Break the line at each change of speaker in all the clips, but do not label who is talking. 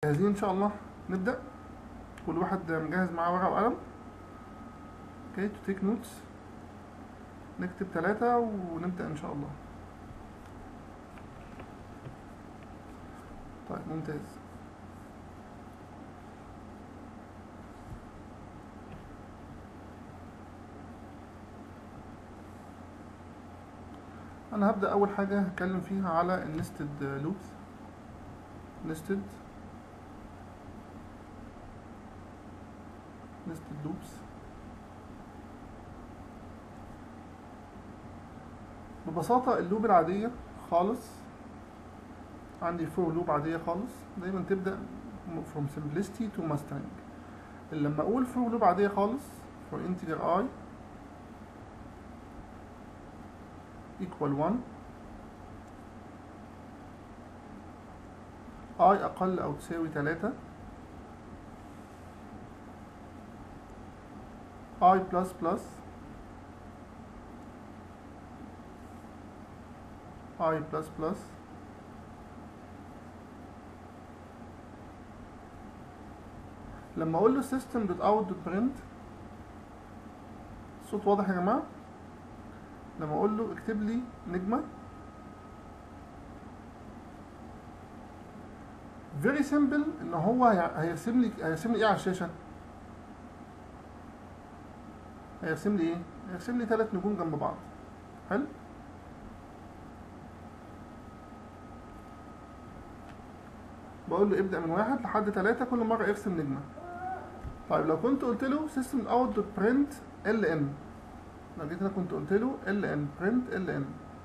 جاهزين ان شاء الله نبدأ كل واحد مجهز معاه ورقة وقلم اوكي تو تيك نوتس نكتب ثلاثة ونبدأ ان شاء الله طيب ممتاز انا هبدأ اول حاجة هتكلم فيها على النستد لوبس نستد nested loops ببساطة اللوب العادية خالص عندي فور لوب عادية خالص دايما تبدأ from simplicity to mastering اللي لما أقول فور لوب عادية خالص for integer i equal 1 i أقل أو تساوي 3 i plus plus i plus plus لما اقول له system dot out dot print الصوت واضح يا جماعه لما اقول له اكتب لي نجمه very simple ان هو هيرسم لي هيرسم لي ايه على الشاشه هيرسم لي ايه هيرسم لي ثلاث نجوم جنب بعض حلو بقول له ابدأ من واحد لحد ثلاثة كل مرة ارسم نجمة طيب لو كنت قلت له system out print ln لو جيت هنا كنت قلت له ln print ln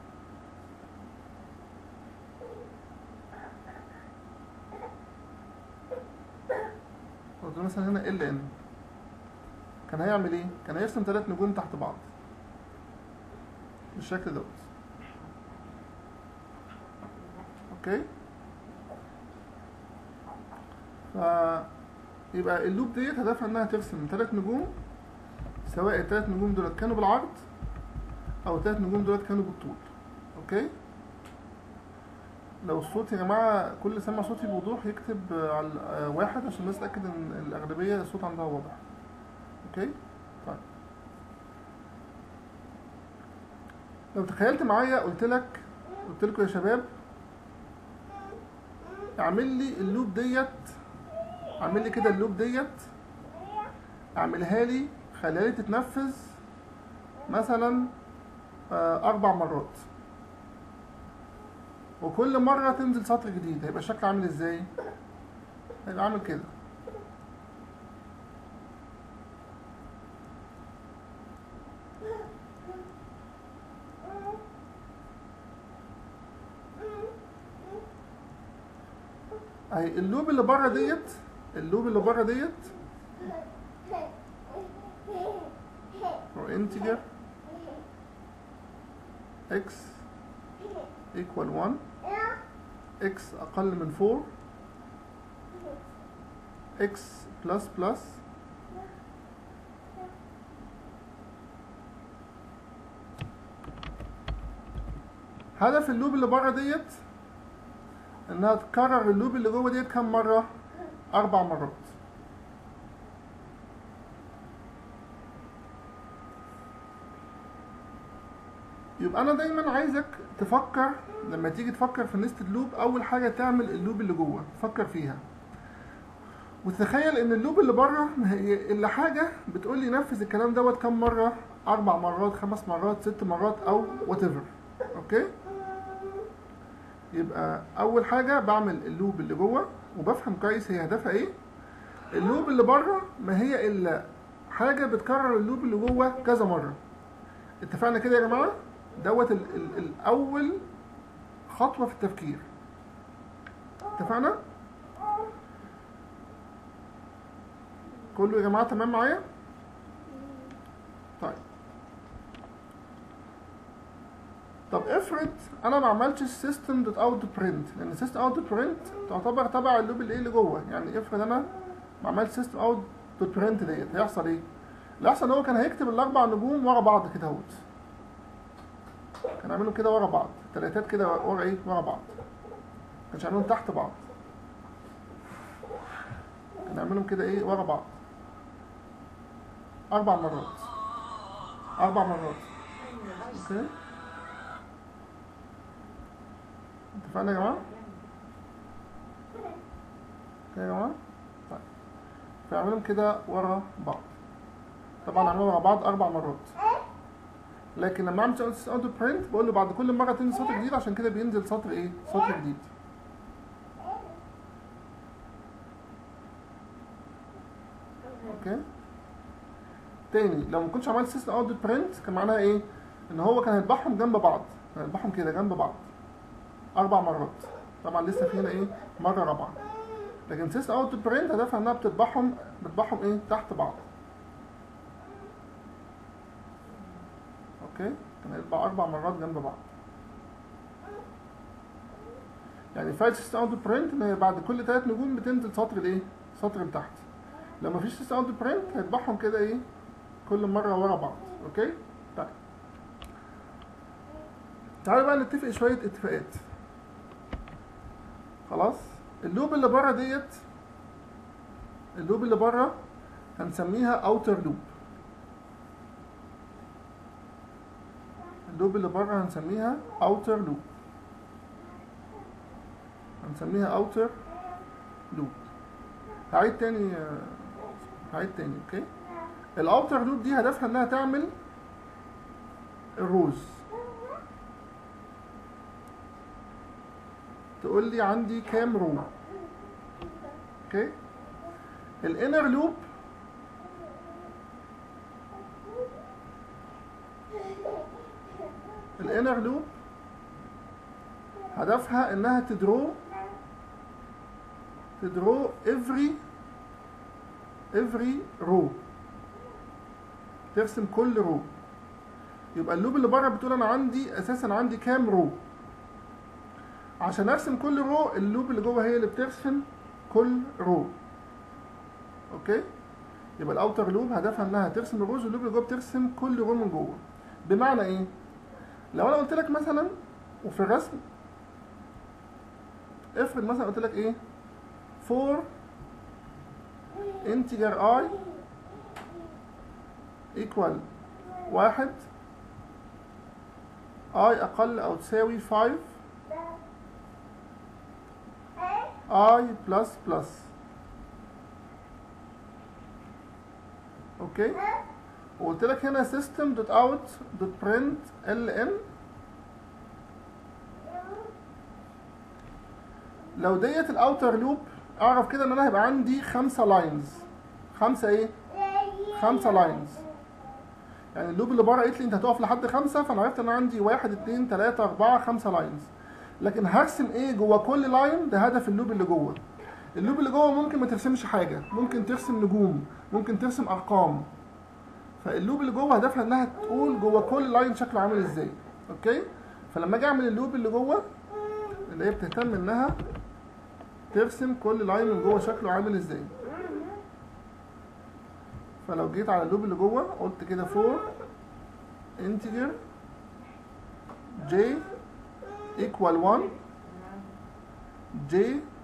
قلت له مثلا هنا ln كان هيعمل ايه كان هيرسم ثلاث نجوم تحت بعض بالشكل دوت اوكي ف يبقى اللوب ديت هدفها انها ترسم ثلاث نجوم سواء الثلاث نجوم دولت كانوا بالعرض او الثلاث نجوم دولت كانوا بالطول اوكي لو الصوت يا جماعه كل اللي سمع صوتي بوضوح يكتب على واحد عشان الناس تتاكد ان الاغلبيه الصوت عندها واضح اوكي طيب لو تخيلت معايا قلت لك قلت لكم يا شباب اعمل لي اللوب ديت اعمل لي كده اللوب ديت اعملها لي خليها لي تتنفذ مثلا اربع مرات وكل مره تنزل سطر جديد هيبقى الشكل عامل ازاي هيبقى عامل كده اهي اللوب اللي بره ديت اللوب اللي بره ديت for integer x equal 1 x اقل من 4 x plus plus هدف اللوب اللي بره ديت انها تكرر اللوب اللي جوه ديت كام مره اربع مرات يبقى انا دايما عايزك تفكر لما تيجي تفكر في نستد لوب اول حاجه تعمل اللوب اللي جوه تفكر فيها وتتخيل ان اللوب اللي بره هي الا حاجه بتقول لي نفذ الكلام دوت كام مره اربع مرات خمس مرات ست مرات او وات ايفر اوكي يبقى اول حاجه بعمل اللوب اللي جوه وبفهم كويس هي هدفها ايه اللوب اللي بره ما هي الا حاجه بتكرر اللوب اللي جوه كذا مره اتفقنا كده يا جماعه دوت ال ال الاول خطوه في التفكير اتفقنا كله يا جماعه تمام معايا طيب طب افرض انا ما عملتش سيستم دوت اوت برنت لان سيستم اوت برنت تعتبر تبع اللوب اللي ايه اللي جوه يعني افرض انا ما عملتش سيستم اوت دوت برنت ديت هيحصل ايه اللي هيحصل هو كان هيكتب الاربع نجوم ورا بعض كده اهوت كان عاملهم كده ورا بعض التلاتات كده ورا ايه ورا بعض كانش عاملهم تحت بعض نعملهم كده ايه ورا بعض اربع مرات اربع مرات اوكي اتفقنا يا جماعه اوكي يا جماعه طيب فاعملهم كده ورا بعض طبعا اعملهم ورا بعض اربع مرات لكن لما اعمل اوتو برنت بقول له بعد كل مره تنزل سطر جديد عشان كده بينزل سطر ايه سطر جديد اوكي تاني لو ما كنتش عملت سيستم اوت برنت كان معناها ايه ان هو كان هيطبعهم جنب بعض كان هيطبعهم كده جنب بعض اربع مرات طبعا لسه في هنا ايه مره رابعه لكن سيستم اوت برنت هدفها انها بتطبعهم بتطبعهم ايه تحت بعض اوكي كان هيطبع اربع مرات جنب بعض يعني فايل سيستم اوت برنت ان هي بعد كل ثلاث نجوم بتنزل سطر الايه سطر لتحت لو مفيش سيستم اوت برنت هيطبعهم كده ايه كل مره ورا بعض اوكي طيب تعالوا بقى نتفق شويه اتفاقات خلاص اللوب اللي بره ديت اللوب اللي بره هنسميها اوتر لوب اللوب اللي بره هنسميها اوتر لوب هنسميها اوتر لوب هعيد تاني هعيد تاني اوكي الاوتر لوب دي هدفها انها تعمل الروز تقول لي عندي كام رو اوكي الانر لوب الانر لوب هدفها انها تدرو تدرو every every row ترسم كل رو يبقى اللوب اللي بره بتقول انا عندي اساسا عندي كام رو عشان ارسم كل رو اللوب اللي جوه هي اللي بترسم كل رو اوكي يبقى الاوتر لوب هدفها انها ترسم الروز واللوب اللي جوه بترسم كل رو من جوه بمعنى ايه لو انا قلت لك مثلا وفي الرسم افرض مثلا قلت لك ايه 4 integer i equal واحد i اقل او تساوي 5 i plus plus اوكي وقلت لك هنا system dot out dot print ln لو ديت الاوتر لوب اعرف كده ان انا هيبقى عندي خمسة لاينز خمسة ايه خمسة لاينز يعني اللوب اللي بره قالت لي انت هتقف لحد خمسة فانا عرفت ان انا عندي واحد اتنين تلاتة اربعة خمسة لاينز لكن هرسم ايه جوه كل لاين ده هدف اللوب اللي جوه اللوب اللي جوه ممكن ما ترسمش حاجة ممكن ترسم نجوم ممكن ترسم ارقام فاللوب اللي جوه هدفها انها تقول جوه كل لاين شكله عامل ازاي اوكي فلما اجي اعمل اللوب اللي جوه اللي هي بتهتم انها ترسم كل لاين من جوه شكله عامل ازاي فلو جيت على اللوب اللي جوه قلت كده 4 integer j equal 1 j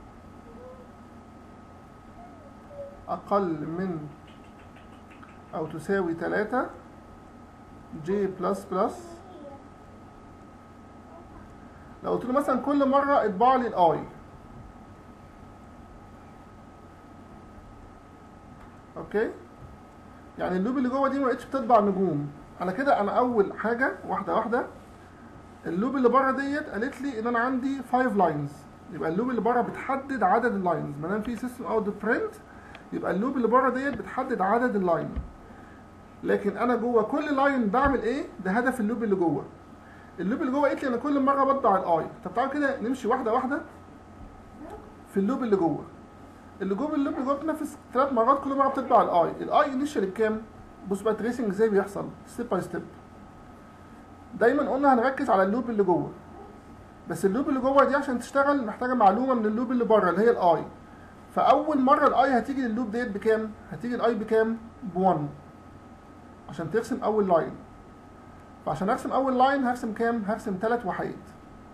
أقل من أو تساوي 3 j بلس بلس لو قلت له مثلا كل مرة اطبع لي الاي اوكي يعني اللوب اللي جوه دي ما بقتش بتطبع نجوم على كده انا اول حاجه واحده واحده اللوب اللي بره ديت قالت لي ان انا عندي 5 لاينز يبقى اللوب اللي بره بتحدد عدد اللاينز ما دام في سيستم اوت برنت يبقى اللوب اللي بره ديت بتحدد عدد اللاين لكن انا جوه كل لاين بعمل ايه ده هدف اللوب اللي جوه اللوب اللي جوه قالت لي انا كل مره بطبع الاي طب تعالوا كده نمشي واحده واحده في اللوب اللي جوه اللي جوه اللوب اللي جوه بتنفذ ثلاث مرات كل مره بتطبع الاي الاي انيشال بكام بص بقى تريسنج ازاي بيحصل ستيب باي ستيب دايما قلنا هنركز على اللوب اللي جوه بس اللوب اللي جوه دي عشان تشتغل محتاجه معلومه من اللوب اللي بره اللي هي الاي فاول مره الاي هتيجي لللوب ديت بكام هتيجي الاي بكام ب1 عشان ترسم اول لاين فعشان ارسم اول لاين هرسم كام هرسم ثلاث وحيد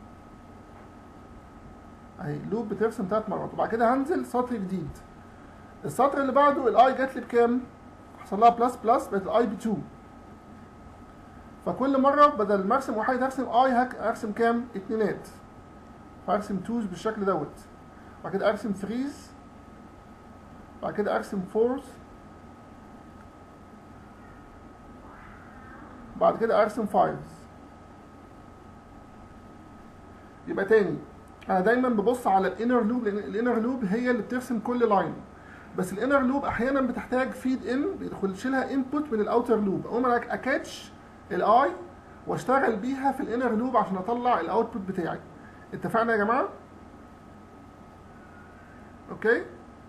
اهي لوب بترسم ثلاث مرات وبعد كده هنزل سطر جديد السطر اللي بعده الاي جات لي بكام حصل لها بلس بلس بقت الاي ب 2 فكل مره بدل ما ارسم واحد هرسم اي هك ارسم كام اتنينات فارسم 2 بالشكل دوت بعد كده ارسم 3 بعد كده ارسم 4 بعد كده ارسم 5 يبقى تاني انا دايما ببص على الانر لوب لان الانر لوب هي اللي بترسم كل لاين بس الانر لوب احيانا بتحتاج فيد ان بيدخلش لها انبوت من الاوتر لوب اقوم انا اكاتش الاي واشتغل بيها في الانر لوب عشان اطلع الاوتبوت بتاعي اتفقنا يا جماعه اوكي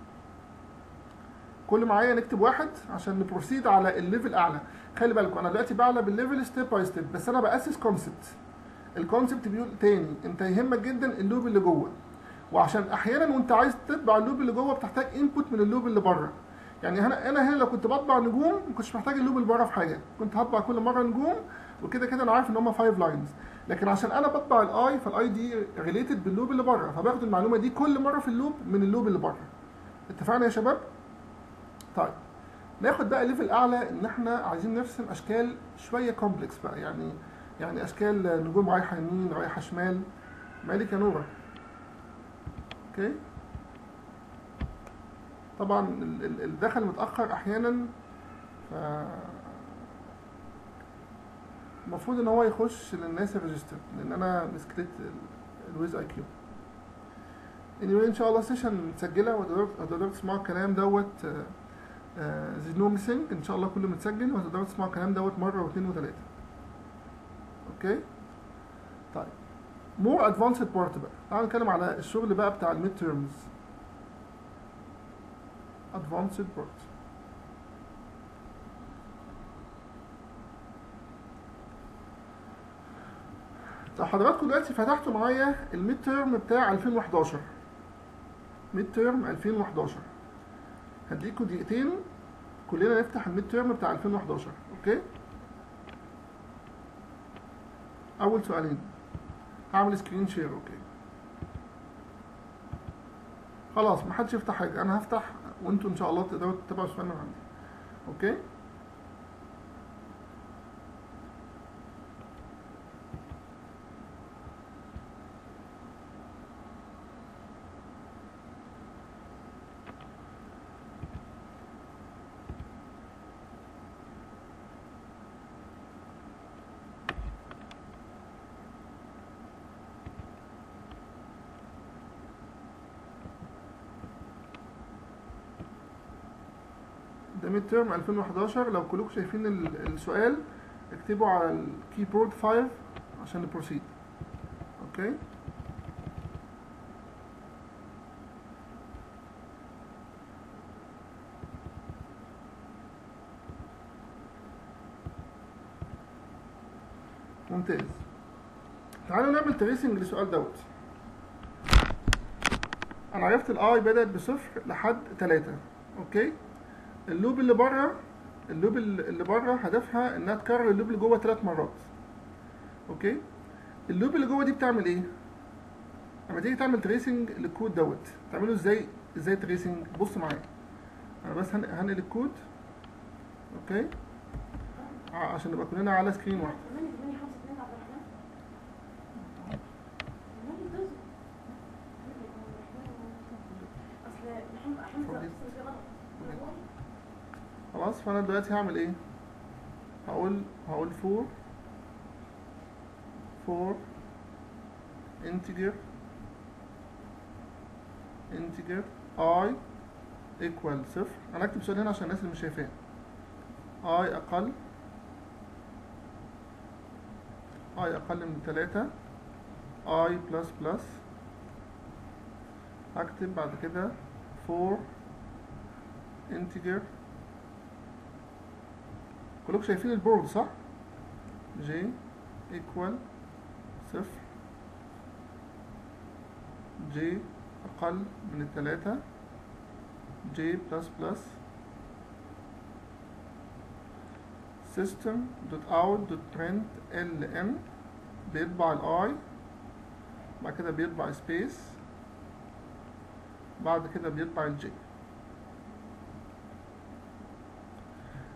كل معايا نكتب واحد عشان نبروسيد على الليفل اعلى خلي بالكم انا دلوقتي بعلى بالليفل ستيب باي ستيب بس انا باسس كونسبت الكونسبت بيقول تاني انت يهمك جدا اللوب اللي جوه وعشان احيانا وانت عايز تطبع اللوب اللي جوه بتحتاج انبوت من اللوب اللي بره يعني هنا انا هنا لو كنت بطبع نجوم ما كنتش محتاج اللوب اللي بره في حاجه كنت هطبع كل مره نجوم وكده كده انا عارف ان هم 5 لاينز لكن عشان انا بطبع الاي فالاي دي ريليتد باللوب اللي بره فباخد المعلومه دي كل مره في اللوب من اللوب اللي بره اتفقنا يا شباب طيب ناخد بقى ليفل اعلى ان احنا عايزين نرسم اشكال شويه كومبلكس بقى يعني يعني اشكال نجوم رايحه يمين رايحه شمال مالك يا نوره اوكي طبعا ال- ال- الدخل متاخر احيانا ف المفروض ان هو يخش للناس الريجستر لان انا مسكت الويز اي كيو anyway ان شاء الله سيشن متسجله وتقدروا تقدروا تسمعوا الكلام دوت زي نو ميسنج ان شاء الله كله متسجل وهتقدروا تسمعوا الكلام دوت مره واثنين وثلاثه اوكي طيب مور ادفانسد بارت بقى تعالوا نتكلم على الشغل بقى بتاع الميد تيرمز ادفانسد بارت طب حضراتكم دلوقتي فتحتوا معايا الميد تيرم بتاع 2011 ميد تيرم 2011 هديكوا دقيقتين كلنا نفتح الميد تيرم بتاع 2011 اوكي اول سؤالين هعمل سكرين شير اوكي خلاص محدش يفتح حاجه انا هفتح وانتوا ان شاء الله تقدروا تتابعوا السؤال من عندي اوكي ده ميد تيرم 2011 لو كلكم شايفين ال- السؤال اكتبوا على الكيبورد 5 عشان نبروسيد اوكي ممتاز تعالوا نعمل تريسنج للسؤال دوت انا عرفت الاي بدأت بصفر لحد تلاتة اوكي اللوب اللي بره اللوب اللي بره هدفها انها تكرر اللوب اللي جوه ثلاث مرات اوكي اللوب اللي جوه دي بتعمل ايه لما تيجي تعمل تريسنج للكود دوت تعمله ازاي ازاي تريسنج بص معايا انا بس هن- هنقل الكود اوكي ع- عشان نبقى كلنا على سكرين واحد
ثمانية ثمانية خمسة اتنين عبد الرحمن ثمانية دوز أصل حمزة حمزة أصل في غلط والله
خلاص فانا دلوقتي هعمل ايه هقول هقول فور فور integer integer i equal صفر انا هكتب سؤال هنا عشان الناس اللي مش شايفاه i اقل i اقل من تلاتة i plus plus هكتب بعد كده for integer كلكم شايفين البورد صح؟ j equal صفر j أقل من التلاتة j plus plus system dot out dot print ln بيطبع ال i بعد كده بيطبع space بعد كده بيطبع ال j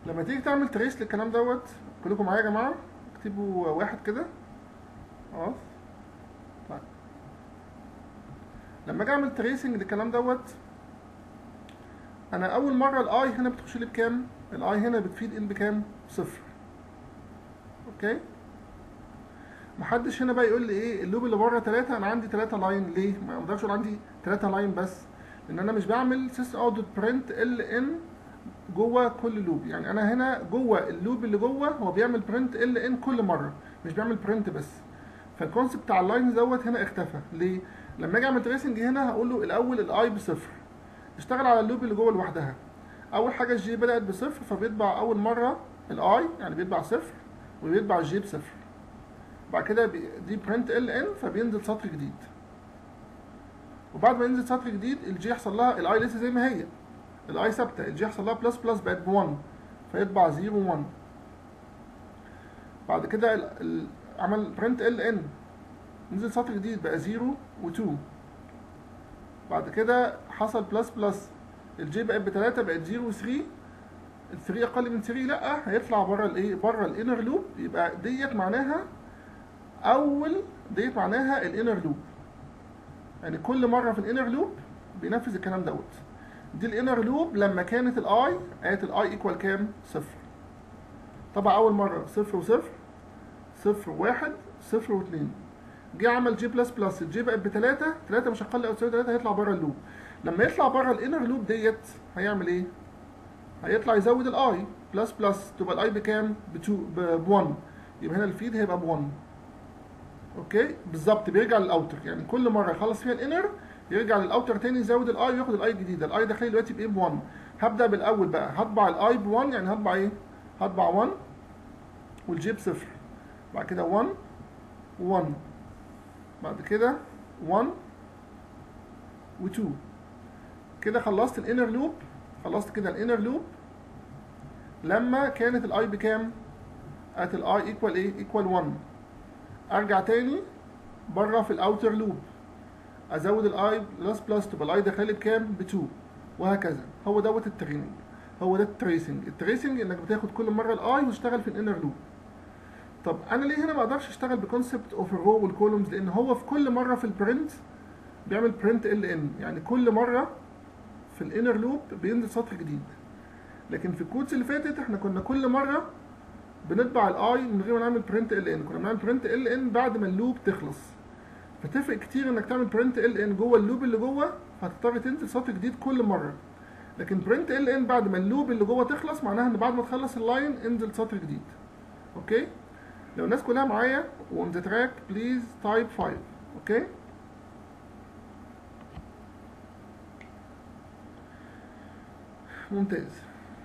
لما تيجي تعمل تريس للكلام دوت كلكم معايا يا جماعه اكتبوا واحد كده خلاص طيب لما اجي اعمل تريسنج للكلام دوت انا اول مره الاي هنا بتخش لي بكام الاي هنا بتفيد ان بكام صفر اوكي محدش هنا بقى يقول لي ايه اللوب اللي بره 3 انا عندي 3 لاين ليه ما اقدرش اقول عندي 3 لاين بس لان انا مش بعمل سيستم اوت دوت برنت ال ان جوه كل لوب يعني انا هنا جوه اللوب اللي جوه هو بيعمل برنت ال ان كل مره مش بيعمل برنت بس فالكونسيبت بتاع اللاينز دوت هنا اختفى ليه لما اجي اعمل تريسنج هنا هقول له الاول الاي بصفر اشتغل على اللوب اللي جوه لوحدها اول حاجه الجي بدات بصفر فبيطبع اول مره الاي يعني بيطبع صفر وبيطبع الجي بصفر بعد كده بي- دي برنت ال ان فبينزل سطر جديد وبعد ما ينزل سطر جديد الجي يحصل لها الاي لسه زي ما هي الاي ثابته الجي يحصل لها بلس بلس بقت ب 1 فيطبع 0 1 بعد كده ال- ال- عمل برنت ال ان نزل سطر جديد بقى 0 و2 بعد كده حصل بلس بلس الجي بقت ب 3 بقت 0 و3 ال 3 اقل من 3 لا هيطلع بره الايه بره الانر لوب يبقى ديت معناها اول ديت معناها الانر لوب يعني كل مره في الانر لوب بينفذ الكلام دوت دي الانر لوب لما كانت الاي قالت الاي ايكوال كام صفر طبعا اول مره صفر وصفر صفر وواحد صفر واثنين جه عمل جي بلس بلس الجي بقت بتلاتة تلاتة مش اقل او تساوي تلاتة هيطلع بره اللوب لما يطلع بره الانر لوب ديت هيعمل ايه؟ هيطلع يزود الاي بلس بلس تبقى الاي بكام؟ ب 1 يبقى هنا الفيد هيبقى ب 1 اوكي بالظبط بيرجع للاوتر يعني كل مره يخلص فيها الانر يرجع للاوتر تاني يزود الاي وياخد الاي الجديده الاي داخلي دلوقتي بايه ب 1 هبدا بالاول بقى هطبع الاي ب 1 يعني هطبع ايه هطبع 1 والجي بصفر بعد كده 1 و1 بعد كده 1 و2 كده خلصت الانر لوب خلصت كده الانر لوب لما كانت الاي بكام ات الاي ايكوال ايه ايكوال 1 ارجع تاني بره في الاوتر لوب ازود الاي بلس بلس تبقى الاي داخلي بكام ب 2 وهكذا هو دوت التريننج هو ده التريسنج التريسنج انك بتاخد كل مره الاي وتشتغل في الانر لوب طب انا ليه هنا ما اقدرش اشتغل بكونسبت اوف الرو والكولومز لان هو في كل مره في البرنت بيعمل برنت ال ان يعني كل مره في الانر لوب بينزل سطر جديد لكن في الكودز اللي فاتت احنا كنا كل مره بنطبع الاي من غير ما نعمل برنت ال ان كنا بنعمل برنت ال ان بعد ما اللوب تخلص فتفرق كتير انك تعمل برنت ال ان جوه اللوب اللي جوه فهتضطر تنزل سطر جديد كل مره لكن برنت ال ان بعد ما اللوب اللي جوه تخلص معناها ان بعد ما تخلص اللاين انزل سطر جديد اوكي لو الناس كلها معايا وان ذا تراك بليز تايب 5 اوكي ممتاز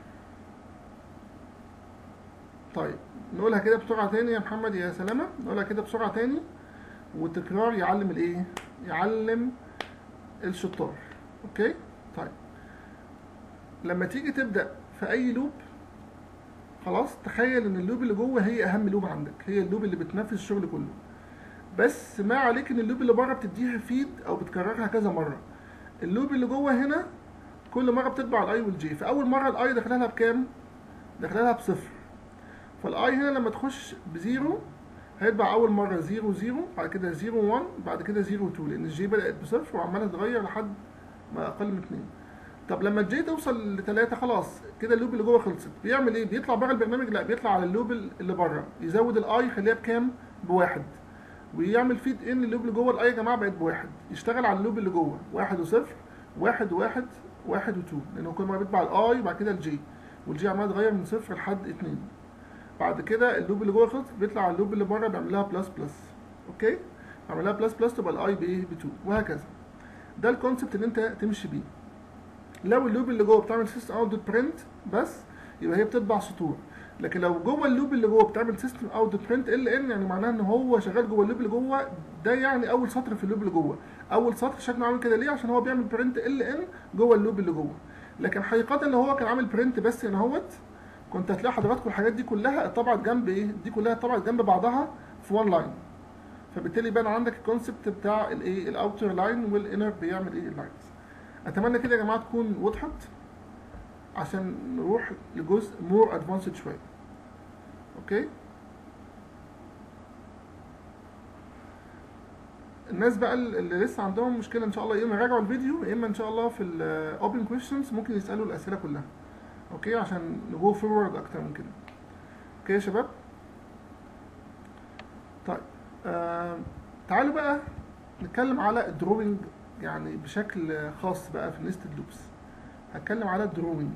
طيب نقولها كده بسرعة تاني يا محمد يا سلامة نقولها كده بسرعة تاني والتكرار يعلم الايه يعلم الشطار اوكي طيب لما تيجي تبدأ في اي لوب خلاص تخيل ان اللوب اللي جوه هي اهم لوب عندك هي اللوب اللي بتنفذ الشغل كله بس ما عليك ان اللوب اللي بره بتديها فيد او بتكررها كذا مره اللوب اللي جوه هنا كل مره بتطبع الاي والجي فاول مره الاي داخلها بكام داخلها لها بصفر فالاي هنا لما تخش بزيرو هيطبع اول مره زيرو زيرو بعد كده زيرو 1 بعد كده زيرو 2 لان الجي بدات بصفر وعماله تتغير لحد ما اقل من 2 طب لما الجي توصل لتلاتة خلاص كده اللوب اللي جوه خلصت بيعمل ايه بيطلع بره البرنامج لا بيطلع على اللوب اللي بره يزود الاي يخليها بكام بواحد ويعمل فيد ان اللوب اللي جوه الاي يا جماعه بقت بواحد يشتغل على اللوب اللي جوه واحد وصفر واحد وواحد واحد وتو لانه كل مره بيطبع الاي وبعد كده الجي والجي عمال يتغير من صفر لحد اتنين بعد كده اللوب اللي جوه خلص بيطلع على اللوب اللي بره بيعمل لها بلس بلس اوكي بيعمل لها بلس بلس تبقى الاي بايه ب 2 وهكذا ده الكونسبت اللي انت تمشي بيه لو اللوب اللي جوه بتعمل سيستم اوت دوت برنت بس يبقى هي بتطبع سطور لكن لو جوه اللوب اللي جوه بتعمل سيستم اوت دوت برنت ال ان يعني معناها ان هو شغال جوه اللوب اللي جوه ده يعني اول سطر في اللوب اللي جوه اول سطر شكله عامل كده ليه عشان هو بيعمل برنت ال ان جوه اللوب اللي جوه لكن حقيقه لو هو كان عامل برنت بس هنا اهوت كنت هتلاقي حضراتكم الحاجات دي كلها اتطبعت جنب ايه دي كلها اتطبعت جنب بعضها في وان لاين فبالتالي يبان عندك الكونسبت بتاع الايه الاوتر لاين والانر بيعمل ايه اللاينز اتمنى كده يا جماعه تكون وضحت عشان نروح لجزء مور ادفانسد شويه اوكي الناس بقى اللي لسه عندهم مشكله ان شاء الله يا اما يراجعوا الفيديو يا اما ان شاء الله في الاوبن كويشنز ممكن يسالوا الاسئله كلها اوكي عشان نجو فورورد اكتر من كده اوكي يا شباب طيب آه تعالوا بقى نتكلم على الدروينج يعني بشكل خاص بقى في النستد لوبس هتكلم على الدروينج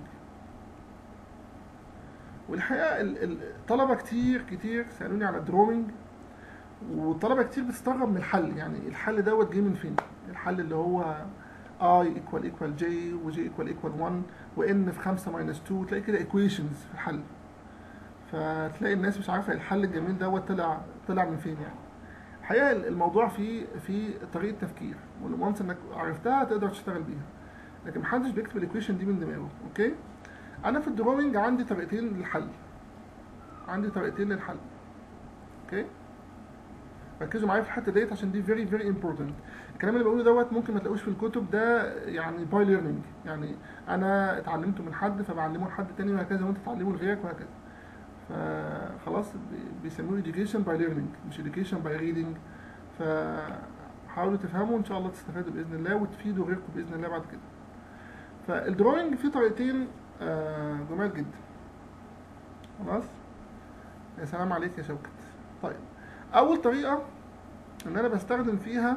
والحقيقه ال- ال- الطلبه كتير كتير سالوني على الدروينج والطلبه كتير بتستغرب من الحل يعني الحل دوت جه من فين الحل اللي هو i equal equal j و j equal equal 1 و n في 5 minus 2 تلاقي كده equations في الحل فتلاقي الناس مش عارفه الحل الجميل دوت طلع طلع من فين يعني الحقيقه الموضوع فيه فيه طريقه تفكير وانس انك عرفتها تقدر تشتغل بيها لكن محدش بيكتب الايكويشن دي من دماغه اوكي انا في الدروينج عندي طريقتين للحل عندي طريقتين للحل اوكي ركزوا معايا في الحته ديت عشان دي فيري فيري امبورتنت الكلام اللي بقوله دوت ممكن ما تلاقوش في الكتب ده يعني باي ليرنينج يعني انا اتعلمته من حد فبعلمه لحد تاني وهكذا وانت تعلمه لغيرك وهكذا فخلاص بي- بيسموه education by learning مش education by reading فحاولوا تفهموا ان شاء الله تستفادوا باذن الله وتفيدوا غيركم باذن الله بعد كده فالدروينج فيه طريقتين آه، جمال جدا خلاص يا سلام عليك يا شوكت طيب اول طريقه ان انا بستخدم فيها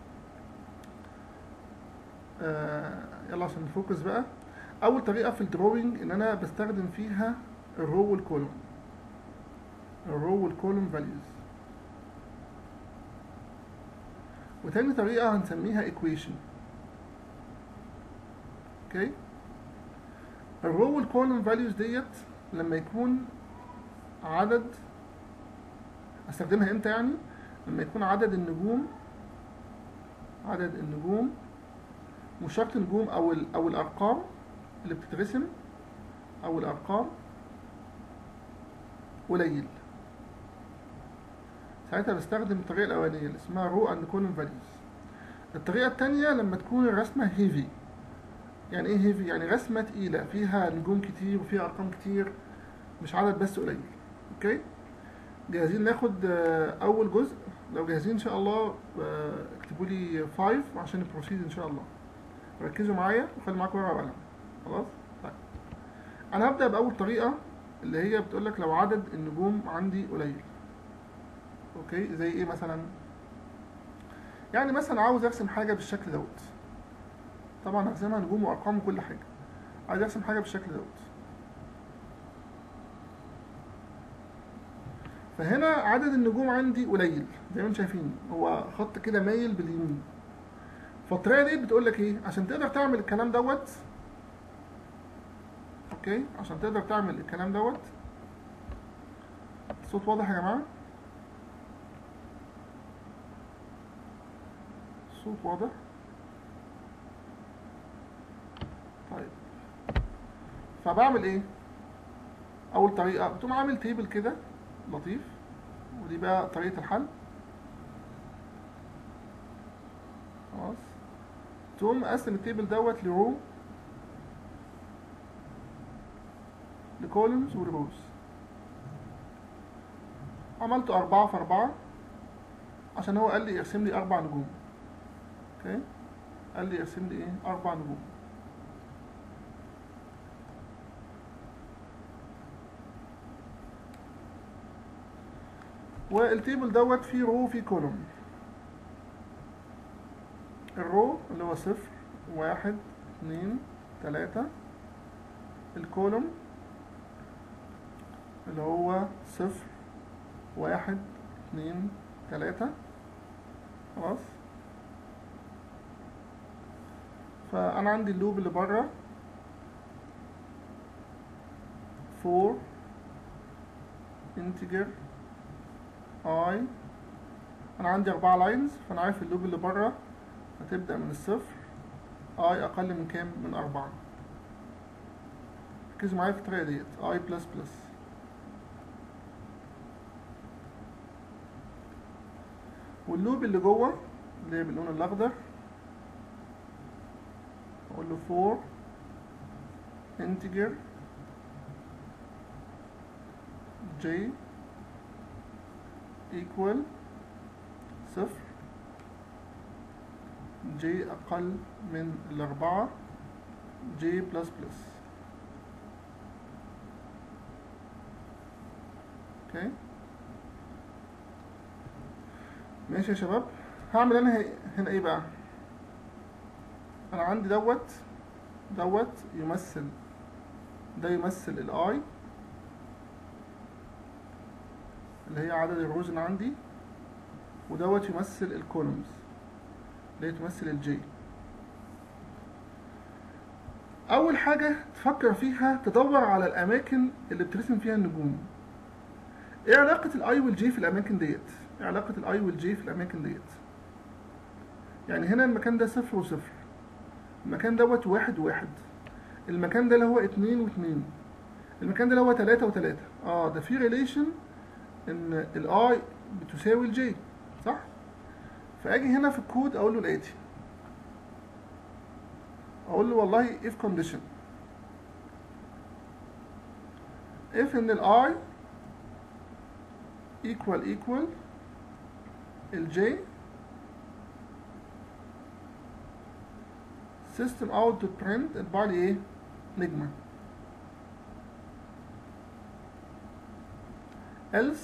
آه يلا عشان نفوكس بقى اول طريقه في الدروينج ان انا بستخدم فيها الرو والكولوم الرو والكولوم فاليوز وتاني طريقه هنسميها equation اوكي الرو والكولوم فاليوز ديت لما يكون عدد استخدمها امتى يعني لما يكون عدد النجوم عدد النجوم مش شرط نجوم او ال او الارقام اللي بتترسم او الارقام قليل ساعتها بستخدم الطريقه الاولانيه اللي اسمها رو اند كولوم فاليوز الطريقه الثانيه لما تكون الرسمه هيفي يعني ايه هيفي يعني رسمه تقيله فيها نجوم كتير وفيها ارقام كتير مش عدد بس قليل اوكي جاهزين ناخد آه، اول جزء لو جاهزين ان شاء الله آه، اكتبوا لي 5 عشان نبروسيد ان شاء الله ركزوا معايا وخلي معاكم ورقه وقلم خلاص طيب انا هبدا باول طريقه اللي هي بتقول لك لو عدد النجوم عندي قليل اوكي زي ايه مثلا يعني مثلا عاوز ارسم حاجه بالشكل دوت طبعا هرسمها نجوم وارقام وكل حاجه عايز ارسم حاجه بالشكل دوت فهنا عدد النجوم عندي قليل زي ما انتم شايفين هو خط كده مايل باليمين فالطريقه دي بتقول لك ايه عشان تقدر تعمل الكلام دوت اوكي عشان تقدر تعمل الكلام دوت الصوت واضح يا جماعه الصوت واضح طيب فبعمل ايه اول طريقه بتقوم عامل تيبل كده لطيف ودي بقى طريقه الحل خلاص تقوم مقسم التيبل دوت لرو لكولمز ولروز عملته أربعة في أربعة عشان هو قال لي ارسم لي أربع نجوم اوكي قال لي ارسم لي ايه أربع نجوم والتيبل دوت فيه رو وفيه كولوم الرو اللي هو صفر واحد اتنين تلاتة الكولوم اللي هو صفر واحد اتنين تلاتة خلاص فأنا عندي اللوب اللي بره فور integer i انا عندي اربعة لاينز فانا عارف اللوب اللي بره هتبدأ من الصفر i اقل من كام من اربعة ركزوا معايا في الطريقة ديت i بلس بلس واللوب اللي جوه اللي هي باللون الاخضر اقول له 4 integer j equal صفر j أقل من الأربعة j plus plus اوكي ماشي يا شباب هعمل انا هي- هنا ايه بقى انا عندي دوت دوت يمثل ده يمثل الاي اللي هي عدد الروز اللي عندي ودوت يمثل الكولومز اللي هي تمثل الجي اول حاجه تفكر فيها تدور على الاماكن اللي بترسم فيها النجوم ايه علاقه الاي والجي في الاماكن ديت ايه علاقه الاي والجي في الاماكن ديت يعني هنا المكان ده صفر وصفر المكان دوت واحد وواحد المكان ده اللي هو اتنين واتنين المكان ده اللي هو تلاتة وتلاتة اه ده في ريليشن ان الاي بتساوي الجي صح فاجي هنا في الكود اقول له الاتي اقول له والله if condition if ان الاي equal equal الجي system out to print اطبع لي ايه نجمة else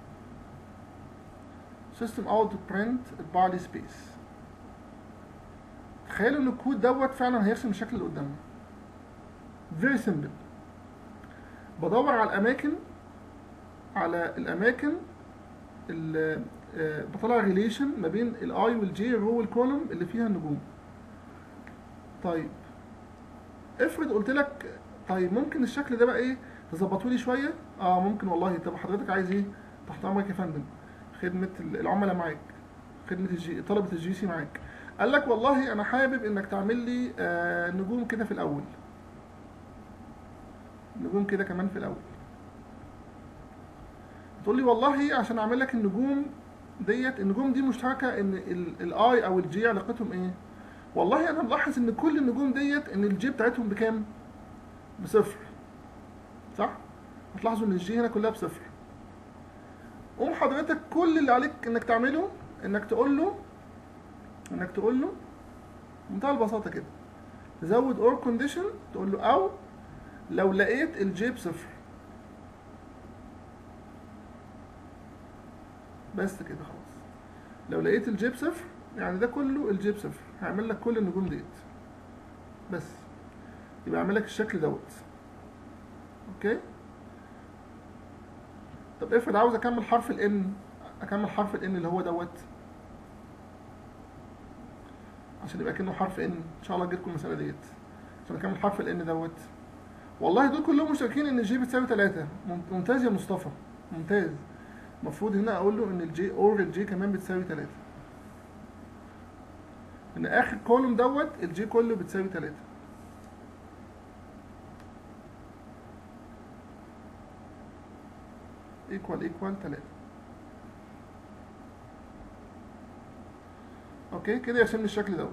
system out to print اطبع لي space تخيلوا ان الكود دوت فعلا هيرسم الشكل اللي قدامنا very simple بدور على الاماكن على الاماكن اللي آه، بطلع ريليشن ما بين الاي والجي الرو والكولوم اللي فيها النجوم طيب افرض قلت لك طيب ممكن الشكل ده بقى ايه تظبطه لي شويه اه ممكن والله طب حضرتك عايز ايه تحت امرك يا فندم خدمه العملاء معاك خدمه الجي طلبه الجي سي معاك قال لك والله انا حابب انك تعمل لي آه نجوم كده في الاول نجوم كده كمان في الاول تقول لي والله عشان اعمل لك النجوم ديت النجوم دي مشتركه ان الاي او الجي علاقتهم ايه والله انا ملاحظ ان كل النجوم ديت ان الجي بتاعتهم بكام بصفر صح هتلاحظوا ان الجي هنا كلها بصفر قوم حضرتك كل اللي عليك انك تعمله انك تقول له انك تقول له بمنتهى البساطه كده تزود اور كونديشن تقول له او لو لقيت الجي بصفر بس كده خلاص لو لقيت الجي بصفر يعني ده كله الجي بصفر هيعمل لك كل النجوم ديت بس يبقى اعمل لك الشكل دوت اوكي طب افرض عاوز اكمل حرف الان اكمل حرف الان اللي هو دوت عشان يبقى كأنه حرف ان ان شاء الله تجيلكم المسألة ديت عشان اكمل حرف الان دوت والله دول كلهم مشتركين ان الجي بتساوي 3 ممتاز يا مصطفى ممتاز المفروض هنا اقول له ان الجي اور الجي كمان بتساوي 3 ان اخر كولوم دوت الجي كله بتساوي 3 ايكوال ايكوال 3 اوكي كده يرسم لي الشكل دوت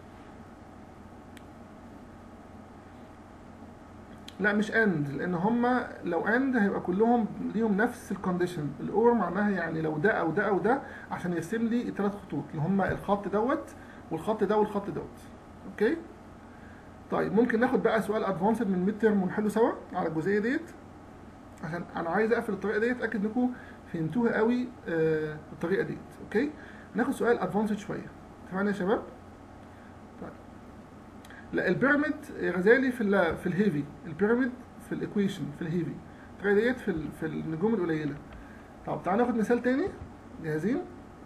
لا مش اند لان هما لو اند هيبقى كلهم ليهم نفس الكونديشن الاور معناها يعني لو ده او ده او ده عشان يرسم لي الثلاث خطوط اللي هما الخط دوت والخط ده والخط دوت اوكي طيب ممكن ناخد بقى سؤال ادفانسد من ميد ترم ونحله سوا على الجزئيه ديت عشان انا عايز اقفل الطريقه ديت اتاكد انكم فهمتوها قوي آه الطريقه ديت اوكي ناخد سؤال ادفانسد شويه تمام يا شباب طيب لا البيراميد يا غزالي في ال في الهيفي البيراميد في الايكويشن في الهيفي الطريقه ديت في ال- في النجوم القليله طب تعالى ناخد مثال تاني جاهزين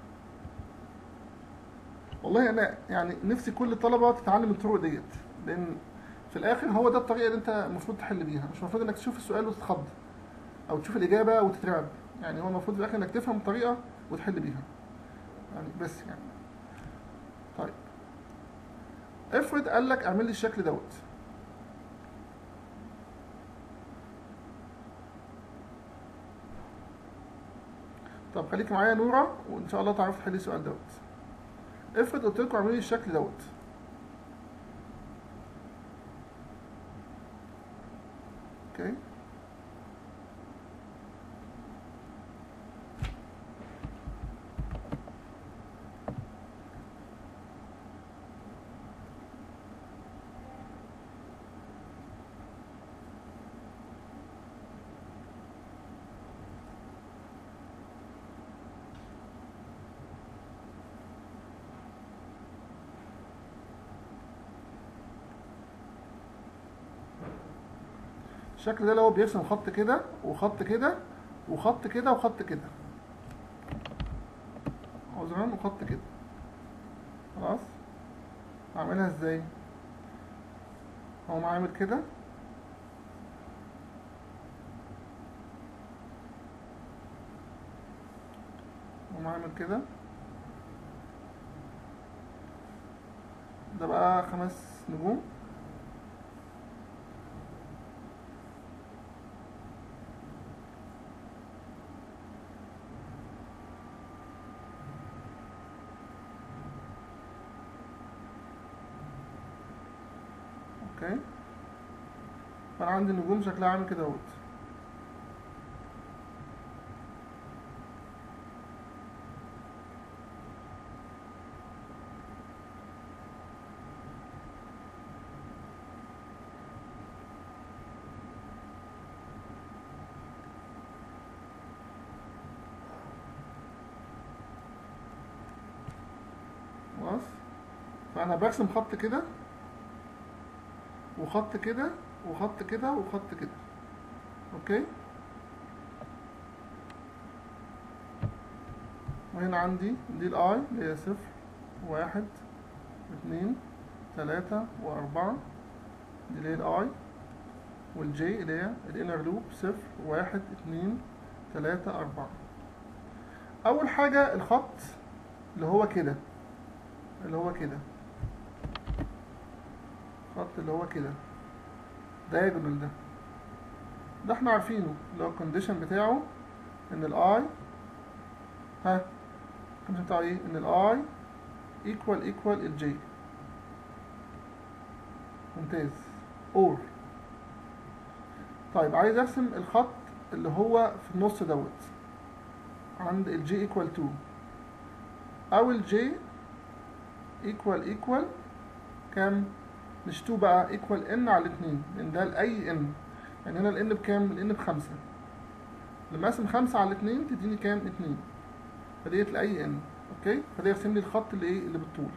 والله انا يعني نفسي كل الطلبه تتعلم الطرق ديت لان في الاخر هو ده الطريقه اللي انت المفروض تحل بيها مش المفروض انك تشوف السؤال وتتخض او تشوف الاجابه وتترعب يعني هو المفروض في الاخر انك تفهم الطريقه وتحل بيها يعني بس يعني طيب افرض قال لك اعمل لي الشكل دوت طب خليك معايا يا نورة وان شاء الله تعرف تحلي السؤال دوت افرض قلت لكم اعملوا لي الشكل دوت اوكي الشكل ده اللي هو بيرسم خط كده وخط كده وخط كده وخط كده عذرا وخط كده خلاص هعملها ازاي هقوم عامل كده اقوم عامل كده ده بقى خمس نجوم اوكي فانا عندي نجوم شكلها عامل كده اهوت خلاص فانا برسم خط كده وخط كده وخط كده وخط كده اوكي وهنا عندي دي الاي اللي هي صفر واحد اتنين تلاتة واربعة دي اللي هي الاي والجي اللي هي الانر لوب صفر واحد اتنين تلاتة اربعة اول حاجة الخط اللي هو كده اللي هو كده الخط اللي هو كده diagonal ده ده احنا عارفينه اللي هو الكونديشن بتاعه ان الاي ها الكونديشن بتاعه ايه ان الاي equal equal الجي ممتاز اور طيب عايز ارسم الخط اللي هو في النص دوت عند الجي equal 2 او الجي equal equal كام مش 2 بقى ايكوال ان على 2 لان ده لاي ان يعني هنا الان بكام الان بخمسة لما اقسم 5 على 2 تديني كام 2 فديت لاي ان اوكي فده يرسم لي الخط اللي ايه اللي بالطول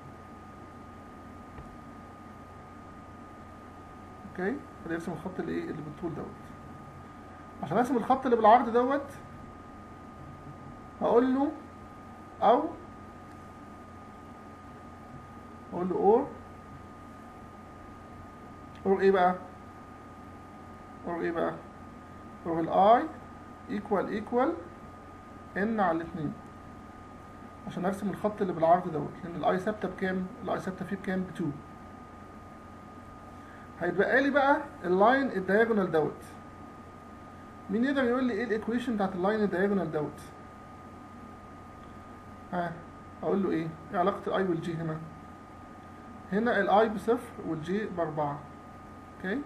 اوكي فده يرسم الخط اللي ايه اللي بالطول دوت عشان ارسم الخط اللي بالعرض دوت هقول له او اقول له اور اور ايه بقى اور ايه بقى اور الاي ايكوال ايكوال ان على الاتنين عشان ارسم الخط اللي بالعرض دوت لان الاي ثابته بكام الاي ثابته فيه بكام ب 2 هيتبقى لي بقى اللاين الدايجونال دوت مين يقدر يقول لي ايه الايكويشن بتاعت اللاين الدايجونال دوت ها اقول له ايه ايه علاقه الاي والجي هنا هنا الاي بصفر والجي باربعة اوكي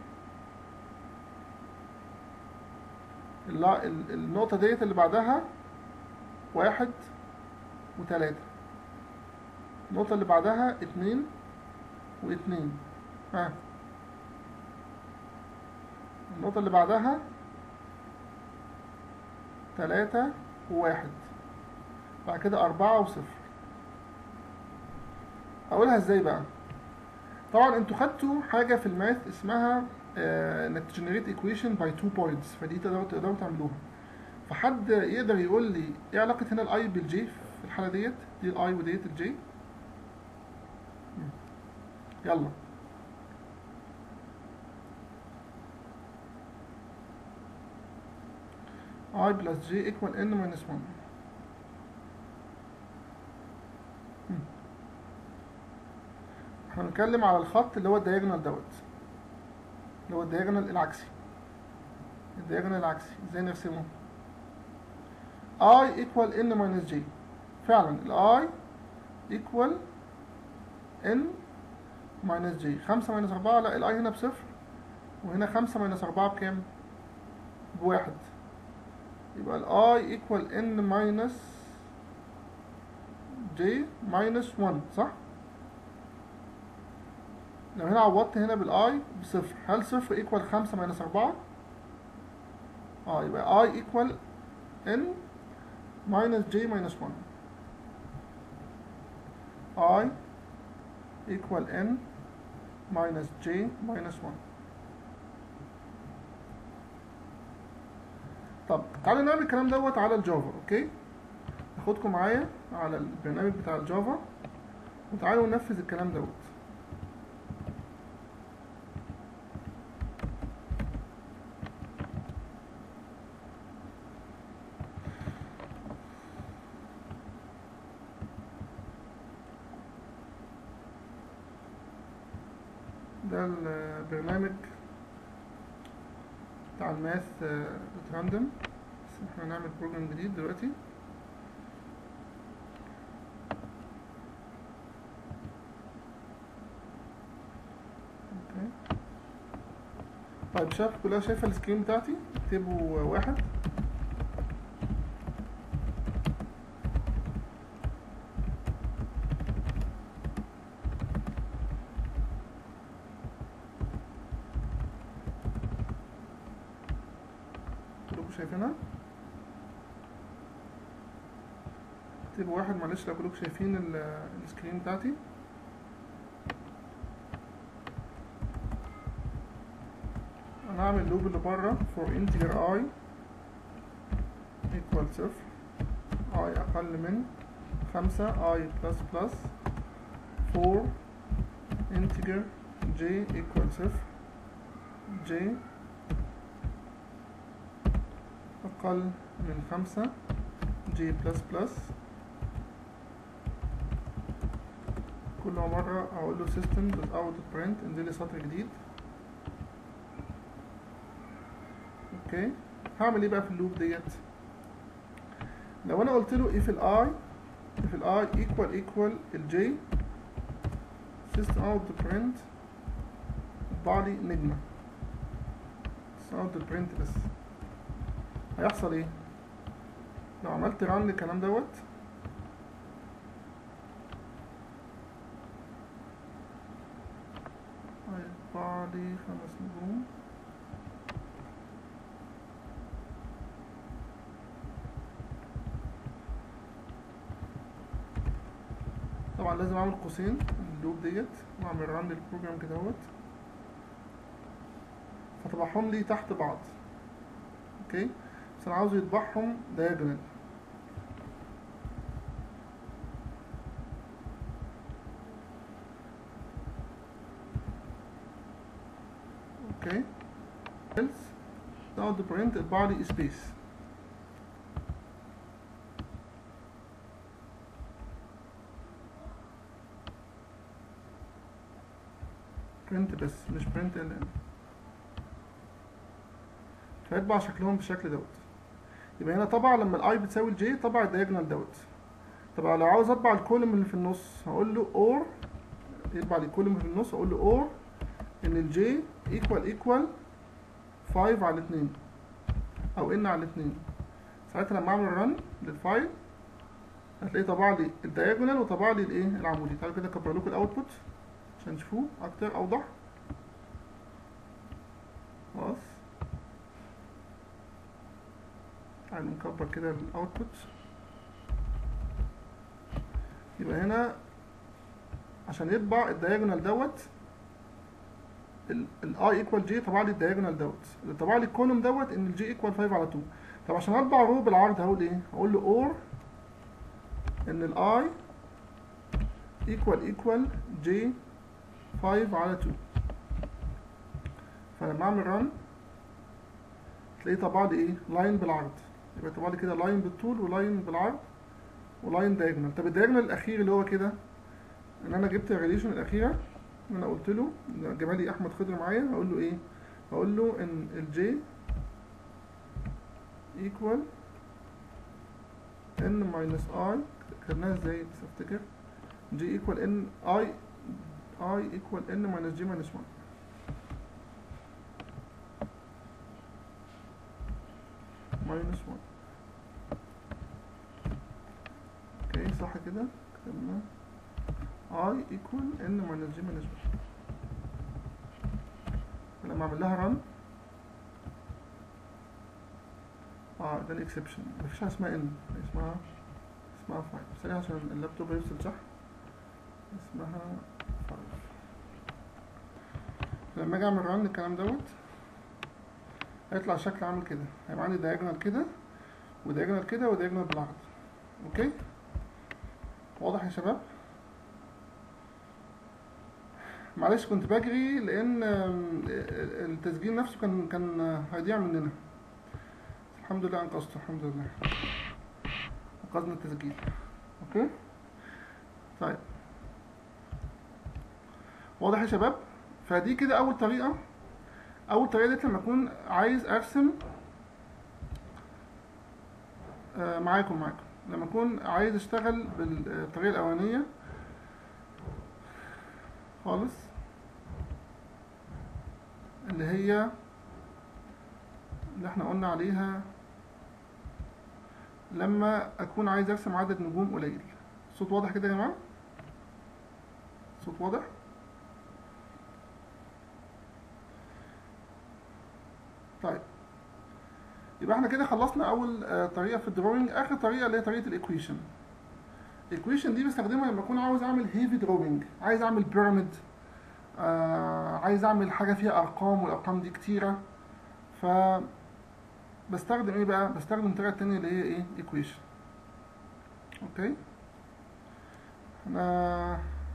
اللا- ال- النقطة ديت اللي بعدها واحد وتلاتة النقطة اللي بعدها اتنين واتنين ها النقطة اللي بعدها تلاتة وواحد بعد كده أربعة وصفر أقولها ازاي بقى؟ طبعا انتوا خدتوا حاجة في الماث اسمها آه، انك تجنريت ايكويشن باي تو بوينتس فدي تقدروا تقدروا تعملوها فحد يقدر يقول لي ايه علاقة هنا الاي بالجي في الحالة ديت دي الاي وديت الجي يلا i plus j equal n minus 1 احنا بنتكلم على الخط اللي هو الدياجونال دوت اللي هو الدياجونال العكسي الدياجونال العكسي ازاي نرسمه i equal n minus j فعلا ال i equal n minus j 5 minus 4 لا ال i هنا بصفر وهنا خمسة ماينس أربعة بكام؟ بواحد يبقى ال i equal n minus j minus 1 صح؟ لو هنا عوضت هنا بال i بصفر هل صفر equal خمسة ماينس أربعة؟ اه يبقى i equal n minus j minus 1 i equal n minus j minus 1 طب تعالوا نعمل الكلام دوت على الجافا اوكي هاخدكم معايا على البرنامج بتاع الجافا وتعالوا ننفذ الكلام دوت ده البرنامج بتاع الماث دوت راندوم بس احنا هنعمل بروجرام جديد دلوقتي اوكي طيب شايف كلها شايفه السكرين بتاعتي اكتبوا واحد كلكم شايفينها اكتبوا واحد معلش لو كلكم شايفين ال- السكرين بتاعتي انا هعمل لوب اللي بره for integer i equal صفر i اقل من خمسة i plus plus for integer j equal صفر j أقل من خمسة G بلس بلس كل مرة أقول له system does out print انزل لي سطر جديد اوكي هعمل ايه بقى في اللوب ديت لو انا قلت له if ال i if ال i equal equal ال j system out print طبع لي نجمة system out print بس هيحصل ايه لو عملت ران للكلام دوت هيطبع لي خمس نجوم طبعا لازم اعمل قوسين اللوب ديت واعمل ران للبروجرام كده اهوت فطبعهم لي تحت بعض اوكي بس انا عاوز يطبعهم diagonal اوكي else now the print يطبع لي space print بس مش print ln فيطبع شكلهم بالشكل دوت يبقى هنا طبعا لما الاي بتساوي الجي طبع الدايجونال دوت طبعا لو عاوز اطبع الكولوم اللي في النص هقول له اور يطبع لي الكولوم اللي في النص اقول له اور ان الجي ايكوال ايكوال 5 على 2 او ان على 2 ساعتها لما اعمل رن للفايل هتلاقيه طبع لي الدايجونال وطبع لي الايه العمودي تعالوا كده اكبر لكم الاوتبوت عشان تشوفوه اكتر اوضح خلاص تعالوا نكبر كده الاوتبوت يبقى هنا عشان يطبع الدايجونال دوت الاي ايكوال جي طبع لي الدايجونال دوت اللي طبع لي الكولوم دوت ان الجي ايكوال 5 على 2 طب عشان اطبع رو بالعرض هقول ايه هقول له اور ان الاي ايكوال ايكوال جي 5 على 2 فلما اعمل رن تلاقيه طبع لي ايه لاين بالعرض يبقى طبع لي كده لاين بالطول ولاين بالعرض ولاين دايجونال طب الدايجونال الاخير اللي هو كده ان انا جبت الريليشن الاخيره ان انا قلت له جمالي احمد خضر معايا هقول له ايه هقول له ان الجي equal n minus i كتبناها ازاي بس افتكر g equal n i i equal n minus g minus 1 minus 1 اوكي صح كده كتبنا i equal n minus g minus 1 لما اعمل لها run اه ده الاكسبشن مفيش حاجه اسمها ان اسمها اسمها 5 ثانية عشان اللابتوب يفصل صح اسمها 5 لما اجي اعمل رن الكلام دوت هيطلع شكل عامل كده هيبقى عندي دايجونال كده ودايجونال كده ودايجونال بالعرض اوكي واضح يا شباب معلش كنت بجري لان آم، التسجيل نفسه كان كان هيضيع مننا الحمد لله انقذته الحمد لله انقذنا التسجيل اوكي طيب واضح يا شباب فدي كده اول طريقه اول طريقه ديت لما اكون عايز ارسم آه، معاكم معاكم لما اكون عايز اشتغل بالطريقه الاولانيه خالص اللي هي اللي احنا قلنا عليها لما اكون عايز ارسم عدد نجوم قليل الصوت واضح كده يا جماعه صوت واضح طيب يبقى احنا كده خلصنا اول آه، طريقه في الدروينج اخر طريقه اللي هي طريقه الايكويشن الايكويشن دي بستخدمها لما اكون عاوز اعمل هيفي دروينج عايز اعمل بيراميد آه عايز اعمل حاجه فيها ارقام والارقام دي كتيره ف بستخدم ايه بقى بستخدم الطريقه التانية اللي هي ايه ايكويشن اوكي احنا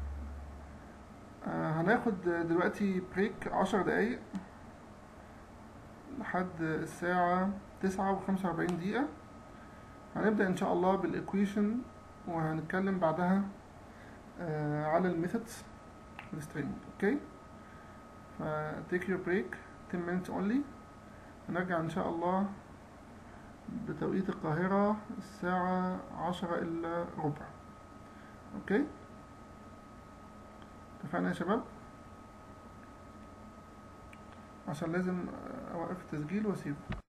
آه هناخد دلوقتي بريك عشر دقايق لحد الساعة تسعة وخمسة وأربعين دقيقة هنبدأ إن شاء الله بالإيكويشن وهنتكلم بعدها آه على الميثودز السترينج أوكي ف take your break 10 minutes only هنرجع إن شاء الله بتوقيت القاهرة الساعة عشرة إلا ربع أوكي اتفقنا يا شباب عشان لازم أوقف التسجيل وأسيبه